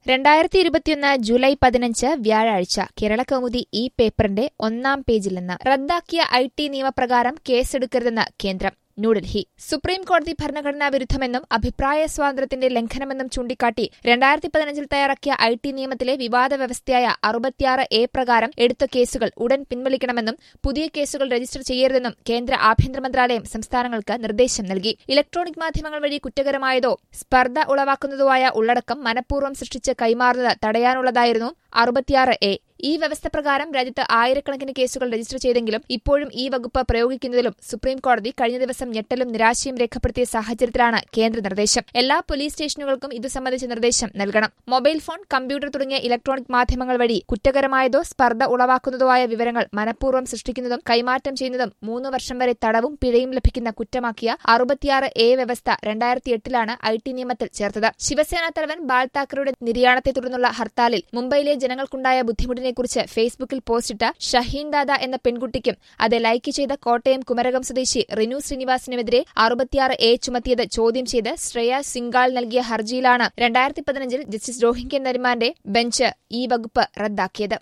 രണ്ടായിരത്തി ഇരുപത്തിയൊന്ന് ജൂലൈ പതിനഞ്ച് വ്യാഴാഴ്ച കേരളകൗമുദി ഈ പേപ്പറിന്റെ ഒന്നാം പേജിൽ നിന്ന് റദ്ദാക്കിയ ഐ ടി നിയമപ്രകാരം കേസെടുക്കരുതെന്ന് കേന്ദ്രം ന്യൂഡൽഹി സുപ്രീം കോടതി ഭരണഘടനാ വിരുദ്ധമെന്നും അഭിപ്രായ സ്വാതന്ത്ര്യത്തിന്റെ ലംഘനമെന്നും ചൂണ്ടിക്കാട്ടി രണ്ടായിരത്തി പതിനഞ്ചിൽ തയ്യാറാക്കിയ ഐ ടി നിയമത്തിലെ വിവാദ വ്യവസ്ഥയായ അറുപത്തിയാറ് എ പ്രകാരം എടുത്ത കേസുകൾ ഉടൻ പിൻവലിക്കണമെന്നും പുതിയ കേസുകൾ രജിസ്റ്റർ ചെയ്യരുതെന്നും കേന്ദ്ര ആഭ്യന്തര മന്ത്രാലയം സംസ്ഥാനങ്ങൾക്ക് നിർദ്ദേശം നൽകി ഇലക്ട്രോണിക് മാധ്യമങ്ങൾ വഴി കുറ്റകരമായതോ സ്പർദ്ധ ഉളവാക്കുന്നതോ ആയ ഉള്ളടക്കം മനഃപൂർവ്വം സൃഷ്ടിച്ച് കൈമാറുന്നത് തടയാനുള്ളതായിരുന്നു അറുപത്തിയാറ് എ ഈ വ്യവസ്ഥ പ്രകാരം രാജ്യത്ത് ആയിരക്കണക്കിന് കേസുകൾ രജിസ്റ്റർ ചെയ്തെങ്കിലും ഇപ്പോഴും ഈ വകുപ്പ് പ്രയോഗിക്കുന്നതിലും സുപ്രീം കോടതി കഴിഞ്ഞ ദിവസം ഞെട്ടലും നിരാശയും രേഖപ്പെടുത്തിയ സാഹചര്യത്തിലാണ് കേന്ദ്ര നിർദ്ദേശം എല്ലാ പോലീസ് സ്റ്റേഷനുകൾക്കും ഇതു സംബന്ധിച്ച നിർദ്ദേശം നൽകണം മൊബൈൽ ഫോൺ കമ്പ്യൂട്ടർ തുടങ്ങിയ ഇലക്ട്രോണിക് മാധ്യമങ്ങൾ വഴി കുറ്റകരമായതോ സ്പർദ്ധ ഉളവാക്കുന്നതോ ആയ വിവരങ്ങൾ മനഃപൂർവ്വം സൃഷ്ടിക്കുന്നതും കൈമാറ്റം ചെയ്യുന്നതും മൂന്ന് വർഷം വരെ തടവും പിഴയും ലഭിക്കുന്ന കുറ്റമാക്കിയ അറുപത്തിയാറ് എ വ്യവസ്ഥ രണ്ടായിരത്തി എട്ടിലാണ് ഐ ടി നിയമത്തിൽ ചേർത്തത് ശിവസേന തലവൻ ബാൽ താക്കറെയുടെ നിര്യാണത്തെ തുടർന്നുള്ള ഹർത്താലിൽ മുംബൈയിലെ ജനങ്ങൾക്കുണ്ടായ ബുദ്ധിമുട്ടിനെക്കുറിച്ച് ഫേസ്ബുക്കിൽ പോസ്റ്റിട്ട ഷഹീൻ ദാദ എന്ന പെൺകുട്ടിക്കും അത് ലൈക്ക് ചെയ്ത കോട്ടയം കുമരകം സ്വദേശി റിനു ശ്രീനിവാസിനുമെതിരെ അറുപത്തിയാറ് എ ചുമത്തിയത് ചോദ്യം ചെയ്ത് ശ്രേയ സിംഗാൾ നൽകിയ ഹർജിയിലാണ് രണ്ടായിരത്തി പതിനഞ്ചിൽ ജസ്റ്റിസ് രോഹിംഗ്യൻ നരിമാന്റെ ബെഞ്ച് ഈ വകുപ്പ് റദ്ദാക്കിയത്